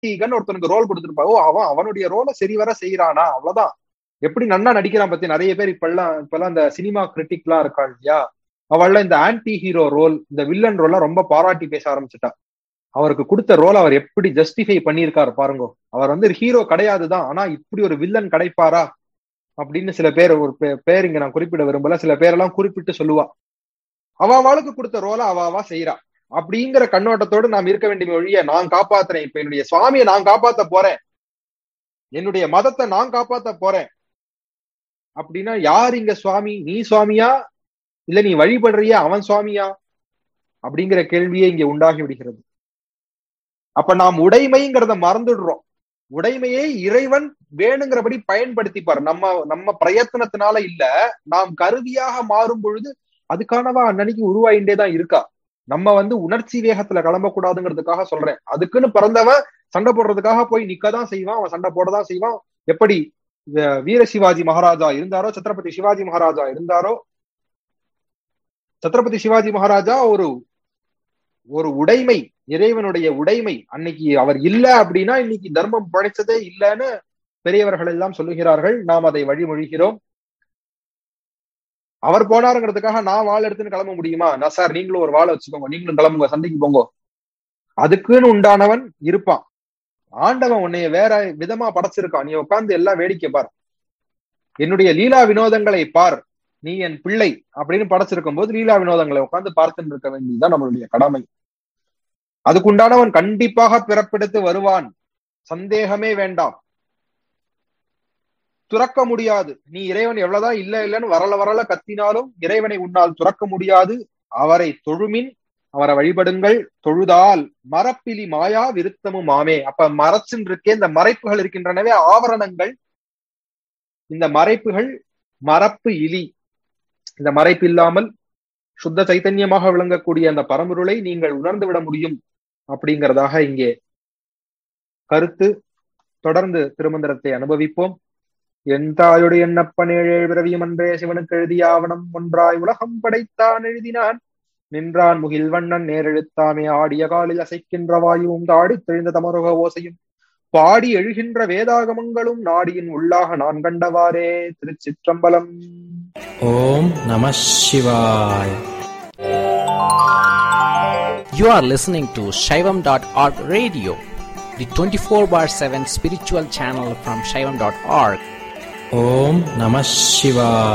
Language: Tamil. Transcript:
கார்த்திகன் ஒருத்தனுக்கு ரோல் கொடுத்துருப்பா ஓ அவன் அவனுடைய ரோலை சரிவர செய்யறானா அவ்வளவுதான் எப்படி நன்னா நடிக்கிறான் பத்தி நிறைய பேர் இப்பெல்லாம் இப்பெல்லாம் இந்த சினிமா கிரிட்டிக் எல்லாம் இருக்கா இல்லையா அவள்ல இந்த ஆன்டி ஹீரோ ரோல் இந்த வில்லன் ரோல்லாம் ரொம்ப பாராட்டி பேச ஆரம்பிச்சுட்டா அவருக்கு கொடுத்த ரோல் அவர் எப்படி ஜஸ்டிஃபை பண்ணியிருக்காரு பாருங்க அவர் வந்து ஹீரோ கிடையாதுதான் ஆனா இப்படி ஒரு வில்லன் கிடைப்பாரா அப்படின்னு சில பேர் ஒரு பேர் இங்க நான் குறிப்பிட விரும்பல சில பேரெல்லாம் குறிப்பிட்டு சொல்லுவா அவ அவளுக்கு கொடுத்த ரோலை அவ அவ செய்யறா அப்படிங்கிற கண்ணோட்டத்தோடு நாம் இருக்க வேண்டிய ஒழிய நான் காப்பாத்துறேன் இப்ப என்னுடைய சுவாமியை நான் காப்பாத்த போறேன் என்னுடைய மதத்தை நான் காப்பாத்த போறேன் அப்படின்னா யார் இங்க சுவாமி நீ சுவாமியா இல்ல நீ வழிபடுறியா அவன் சுவாமியா அப்படிங்கிற கேள்வியே இங்க உண்டாகி விடுகிறது அப்ப நாம் உடைமைங்கிறத மறந்துடுறோம் உடைமையை இறைவன் வேணுங்கிறபடி பயன்படுத்திப்பார் நம்ம நம்ம பிரயத்தனத்தினால இல்ல நாம் கருவியாக மாறும் பொழுது அதுக்கானவா அன்னன்னைக்கு உருவாயிண்டே தான் இருக்கா நம்ம வந்து உணர்ச்சி வேகத்துல கிளம்பக்கூடாதுங்கிறதுக்காக சொல்றேன் அதுக்குன்னு பிறந்தவன் சண்டை போடுறதுக்காக போய் நிக்கதான் செய்வான் அவன் சண்டை போடதான் செய்வான் எப்படி வீர சிவாஜி மகாராஜா இருந்தாரோ சத்ரபதி சிவாஜி மகாராஜா இருந்தாரோ சத்ரபதி சிவாஜி மகாராஜா ஒரு ஒரு உடைமை இறைவனுடைய உடைமை அன்னைக்கு அவர் இல்ல அப்படின்னா இன்னைக்கு தர்மம் படைச்சதே இல்லைன்னு பெரியவர்கள் எல்லாம் சொல்லுகிறார்கள் நாம் அதை வழிமொழிகிறோம் அவர் போனாருங்கிறதுக்காக நான் வாள் எடுத்துன்னு கிளம்ப முடியுமா நான் சார் நீங்களும் ஒரு வாழை வச்சுக்கோங்க நீங்களும் கிளம்புங்க சண்டைக்கு போங்க அதுக்குன்னு உண்டானவன் இருப்பான் ஆண்டவன் உன்னைய வேற விதமா படைச்சிருக்கான் நீ உட்காந்து எல்லாம் வேடிக்கை பார் என்னுடைய லீலா வினோதங்களை பார் நீ என் பிள்ளை அப்படின்னு படைச்சிருக்கும் போது லீலா வினோதங்களை உட்காந்து பார்த்துட்டு இருக்க வேண்டியதுதான் நம்மளுடைய கடமை அதுக்குண்டானவன் கண்டிப்பாக பிறப்பெடுத்து வருவான் சந்தேகமே வேண்டாம் துறக்க முடியாது நீ இறைவன் எவ்வளவுதான் இல்ல இல்லன்னு வரல வரல கத்தினாலும் இறைவனை உன்னால் துறக்க முடியாது அவரை தொழுமின் அவரை வழிபடுங்கள் தொழுதால் மரப்பிலி மாயா விருத்தமும் ஆமே அப்ப மறைச்சுன்னு இருக்கே இந்த மறைப்புகள் இருக்கின்றனவே ஆவரணங்கள் இந்த மறைப்புகள் மரப்பு இலி இந்த மறைப்பு இல்லாமல் சுத்த சைத்தன்யமாக விளங்கக்கூடிய அந்த பரம்பொருளை நீங்கள் உணர்ந்து விட முடியும் அப்படிங்கிறதாக இங்கே கருத்து தொடர்ந்து திருமந்திரத்தை அனுபவிப்போம் என் தாயுடைய எண்ணப்பன் ஏழு பிறவியும் அன்றே சிவனுக்கு எழுதிய ஆவணம் ஒன்றாய் உலகம் படைத்தான் எழுதினான் நின்றான் முகில் வண்ணன் நேரெழுத்தாமே ஆடிய காலில் அசைக்கின்ற வாயுவும் தாடி தெழுந்த தமருக ஓசையும் பாடி எழுகின்ற வேதாகமங்களும் நாடியின் உள்ளாக நான் கண்டவாறே திருச்சிற்றம்பலம் ஓம் நம சிவாய் You are listening to Shaivam.org radio, the 24 bar 7 spiritual channel from Shaivam.org. ஓம் நம சிவாய்